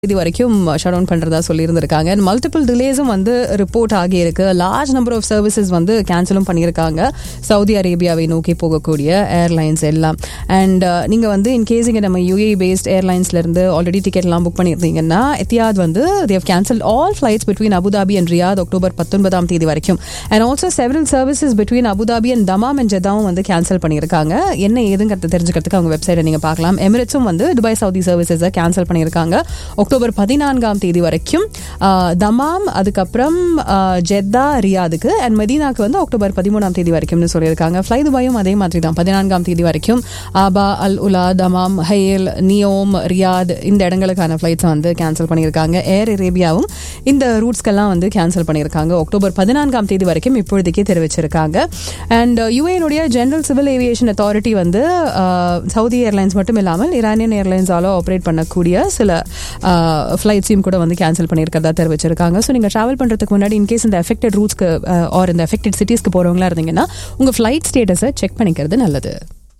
தேதி வரைக்கும் shut down பண்றதா சொல்லியிருந்திருக்காங்க அண்ட் மல்டிபிள் டிலேஸும் வந்து ரிப்போர்ட் ஆகியிருக்கு லார்ஜ் நம்பர் ஆஃப் சர்வீசஸ் வந்து கேன்சலும் பண்ணியிருக்காங்க சவுதி அரேபியாவை நோக்கி போகக்கூடிய ஏர்லைன்ஸ் எல்லாம் அண்ட் நீங்க வந்து இன்கேஸ் இங்க நம்ம யூஏ பேஸ்ட் ஏர்லைன்ஸ்ல இருந்து ஆல்ரெடி டிக்கெட்லாம் புக் பண்ணியிருந்தீங்கன்னா எத்தியாத் வந்து they've cancel all flights between Abu Dhabi and Riyadh October பத்தொன்பதாம் தேதி வரைக்கும் and also several services between Abu Dhabi and Dammam and ஜெதாவும் வந்து கேன்சல் பண்ணியிருக்காங்க என்ன ஏதுங்கிறது தெரிஞ்சுக்கிறதுக்கு அவங்க வெப்சைட்டை நீங்க பார்க்கலாம் எமிரேட்ஸும் வந்து துபாய் சவுதி சர்வீசஸை கேன்சல் பண்ணியிருக்காங்க அக்டோபர் பதினான்காம் தேதி வரைக்கும் ஆஹ், தமாம் அதுக்கப்புறம் ஆஹ், ஜெத்தா ரியாதுக்கு அண்ட் மெதீனாக்கு வந்து அக்டோபர் பதிமூணாம் தேதி வரைக்கும்னு சொல்லியிருக்காங்க ஃப்ளை துபாயும் அதே மாதிரி தான் பதினான்காம் தேதி வரைக்கும் ஆபா அல் உலா தமாம் ஹயேல் நியோம் ரியாத் இந்த இடங்களுக்கான ஃப்ளைட்ஸை வந்து கேன்சல் பண்ணியிருக்காங்க ஏர் அரேபியாவும் இந்த ரூட்ஸ்க்கெல்லாம் வந்து கேன்சல் பண்ணியிருக்காங்க அக்டோபர் பதினான்காம் தேதி வரைக்கும் இப்பொழுதைக்கே தெரிவிச்சிருக்காங்க அண்ட் யுஏனுடைய ஜெனரல் சிவில் ஏவியேஷன் அத்தாரிட்டி வந்து ஆஹ், சவுதி ஏர்லைன்ஸ் மட்டும் இல்லாமல் இரானியன் ஏர்லைன்ஸால ஆப்ரேட் பண்ணக்கூடிய சில ஃப்ளைட்ஸையும் கூட வந்து கேன்சல் பண்ணியிருக்கிறதா தெரிவிச்சிருக்காங்க ஸோ நீங்கள் ட்ராவல் பண்ணுறதுக்கு முன்னாடி இன்கேஸ் இந்த எஃபெக்டட் ரூட்ஸ்க்கு ஆர் இந்த எஃபெக்டட் சிட்டிஸ்க்கு போகிறவங்களா இருந்தீங்கன்னா உங்கள் ஃப்ளைட் ஸ்டேட்டஸை செக் பண்ணிக்கிறது நல்லது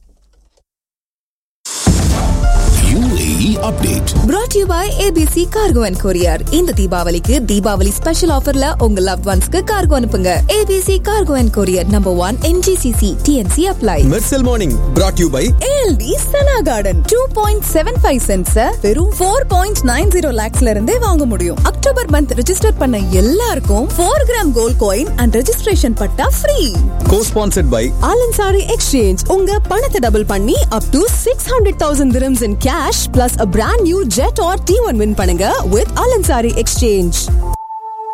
UAE update. brought to you by ABC Cargo and Courier இந்த தீபாவளிக்கு தீபாவளி ஸ்பெஷல் ஆஃபர்ல உங்க லவ் ஒன்ஸ்க்கு கார்கோ அனுப்புங்க ABC Cargo and Courier number one NGCC TNC apply Mersal morning brought you by ALD Sana Garden 2.75 cents வெறும் 4.90 lakhsல இருந்தே வாங்க முடியும் அக்டோபர் மந்த் ரெஜிஸ்டர் பண்ண எல்லாருக்கும் 4 gram gold coin and registration பட்டா free co sponsored by Al Ansari exchange உங்க பணத்தை double பண்ணி up to six hundred thousand dirhams in cash plus a brand new Jetour T one win பண்ணுங்க with Al Ansari exchange